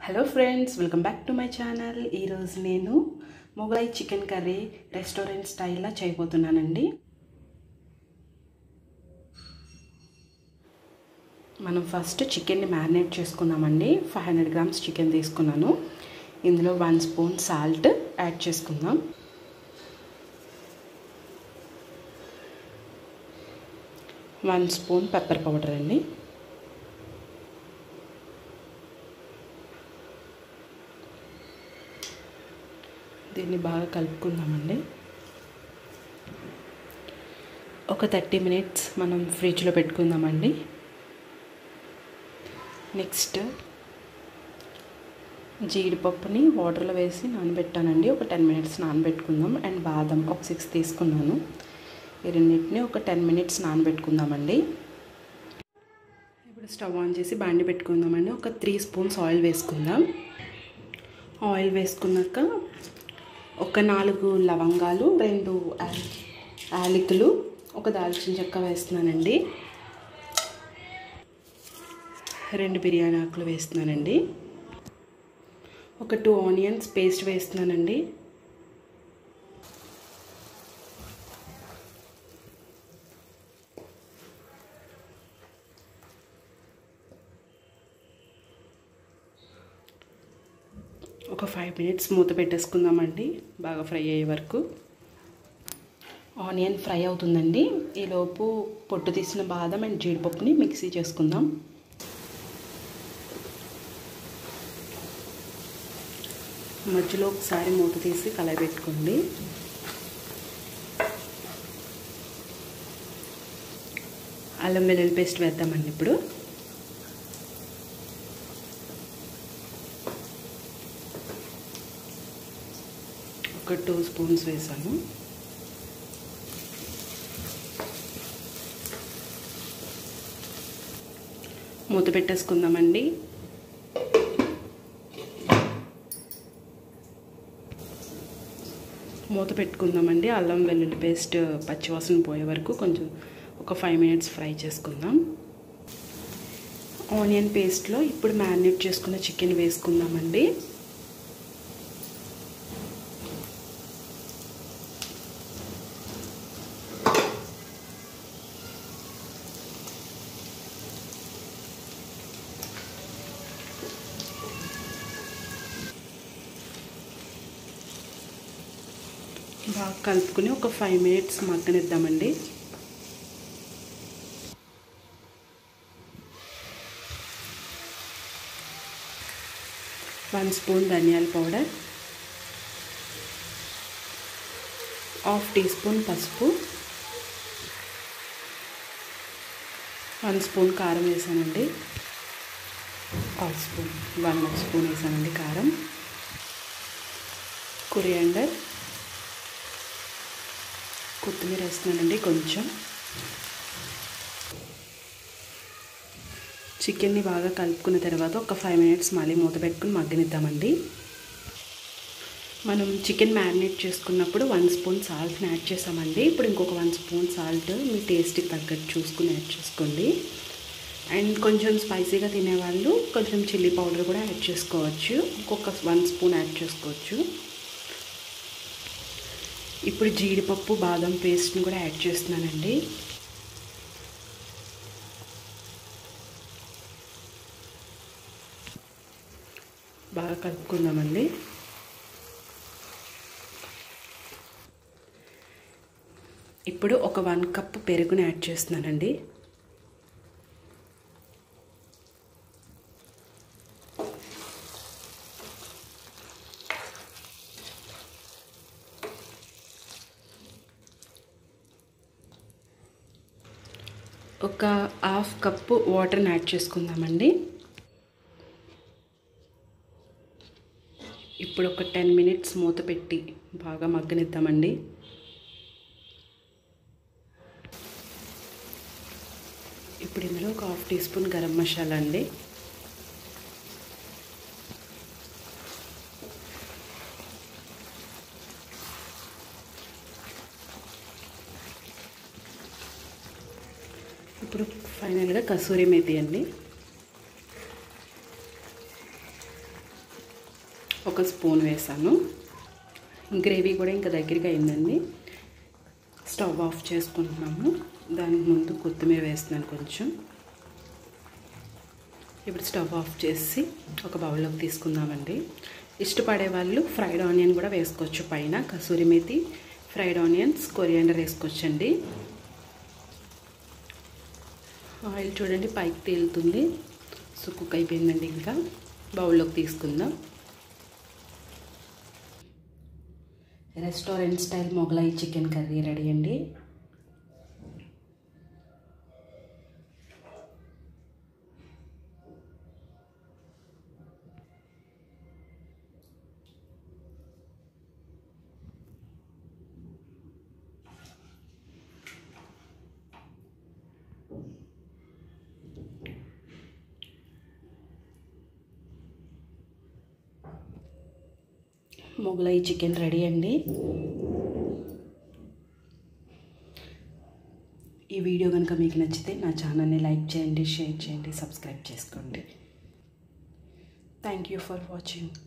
hello friends welcome back to my channel ఈరోజు నేను Mughlai chicken curry restaurant స్టైల్లో చేయబోతున్నానండి మనం ఫస్ట్ చికెన్ని మ్యారినేట్ చేసుకుందామండి ఫైవ్ హండ్రెడ్ గ్రామ్స్ చికెన్ తీసుకున్నాను ఇందులో వన్ స్పూన్ సాల్ట్ యాడ్ చేసుకుందాం వన్ స్పూన్ పెప్పర్ పౌడర్ అండి దీన్ని బాగా కలుపుకుందామండి ఒక థర్టీ మినిట్స్ మనం ఫ్రిడ్జ్లో పెట్టుకుందామండి నెక్స్ట్ జీడిపప్పుని వాటర్లో వేసి నానబెట్టానండి ఒక టెన్ మినిట్స్ నానబెట్టుకుందాం అండ్ బాదం ఒక సిక్స్ తీసుకున్నాను ఈ రెండింటిని ఒక టెన్ మినిట్స్ నానబెట్టుకుందామండి ఇప్పుడు స్టవ్ ఆన్ చేసి బాండి పెట్టుకుందామండి ఒక త్రీ స్పూన్స్ ఆయిల్ వేసుకుందాం ఆయిల్ వేసుకున్నాక ఒక నాలుగు లవంగాలు రెండు యాలకులు ఒక దాల్చిన చెక్క వేస్తున్నానండి రెండు బిర్యానీ ఆకులు వేస్తున్నానండి ఒక టూ ఆనియన్స్ పేస్ట్ వేస్తున్నానండి ఒక ఫైవ్ మినిట్స్ మూత పెట్టేసుకుందామండి బాగా ఫ్రై అయ్యే వరకు ఆనియన్ ఫ్రై అవుతుందండి ఈలోపు పొట్టు తీసిన బాదం అండ్ జీడిపప్పుని మిక్సీ చేసుకుందాం మధ్యలో ఒకసారి మూత తీసి కలబెట్టుకోండి అల్లం వెల్లుల్లి పేస్ట్ వేద్దామండి ఇప్పుడు ఒక టూ స్పూన్స్ వేసాను మూత పెట్టేసుకుందామండి మూత పెట్టుకుందామండి అల్లం వెల్లుల్లి పేస్ట్ పచ్చివాసన పోయే వరకు కొంచెం ఒక ఫైవ్ మినిట్స్ ఫ్రై చేసుకుందాం ఆనియన్ పేస్ట్లో ఇప్పుడు మ్యారినేట్ చేసుకున్న చికెన్ వేసుకుందామండి బాగా కలుపుకుని ఒక ఫైవ్ మినిట్స్ మగ్గనిద్దామండి వన్ స్పూన్ ధనియాల పౌడర్ హాఫ్ టీ స్పూన్ పసుపు వన్ స్పూన్ కారం వేసానండి హాఫ్ స్పూన్ వన్ స్పూన్ వేసానండి కారం కొరియాండర్ కొత్తిమీర వేస్తున్నానండి కొంచెం చికెన్ని బాగా కలుపుకున్న తర్వాత ఒక ఫైవ్ మినిట్స్ మళ్ళీ మూత పెట్టుకుని మగ్గనిద్దామండి మనం చికెన్ మ్యారినేట్ చేసుకున్నప్పుడు వన్ స్పూన్ సాల్ట్ని యాడ్ చేసామండి ఇప్పుడు ఇంకొక వన్ స్పూన్ సాల్ట్ మీ టేస్ట్కి తగ్గట్టు చూసుకుని యాడ్ చేసుకోండి అండ్ కొంచెం స్పైసీగా తినేవాళ్ళు కొంచెం చిల్లీ పౌడర్ కూడా యాడ్ చేసుకోవచ్చు ఇంకొక వన్ స్పూన్ యాడ్ చేసుకోవచ్చు ఇప్పుడు జీడిపప్పు బాదం పేస్ట్ని కూడా యాడ్ చేస్తున్నానండి బాగా కలుపుకుందామండి ఇప్పుడు ఒక వన్ కప్ పెరుగుని యాడ్ చేస్తున్నానండి ఒక హాఫ్ కప్పు వాటర్ని యాడ్ చేసుకుందామండి ఇప్పుడు ఒక టెన్ మినిట్స్ మూత పెట్టి బాగా మగ్గనిద్దామండి ఇప్పుడు ఇందులో ఒక half teaspoon garam masala అండి ఇప్పుడు ఫైనల్గా కసూరి మేతి అండి ఒక స్పూన్ వేసాను గ్రేవీ కూడా ఇంకా దగ్గరికి అయిందండి స్టవ్ ఆఫ్ చేసుకుంటున్నాము దానికి ముందు కొత్తిమీర వేస్తున్నాను కొంచెం ఇప్పుడు స్టవ్ ఆఫ్ చేసి ఒక బౌల్లోకి తీసుకుందామండి ఇష్టపడే వాళ్ళు ఫ్రైడ్ ఆనియన్ కూడా వేసుకోవచ్చు పైన kasuri methi fried onions coriander వేసుకోవచ్చండి ఆయిల్ చూడండి పైకి తేలుతుంది సో కుక్ అయిపోయిందండి ఇంకా బౌల్లోకి తీసుకుందాం restaurant style Mughlai chicken curry ready అండి మొగలాయి చికెన్ రెడీ అండి ఈ వీడియో కనుక మీకు నచ్చితే నా ఛానల్ని లైక్ చేయండి షేర్ చేయండి సబ్స్క్రైబ్ చేసుకోండి థ్యాంక్ యూ ఫర్ వాచింగ్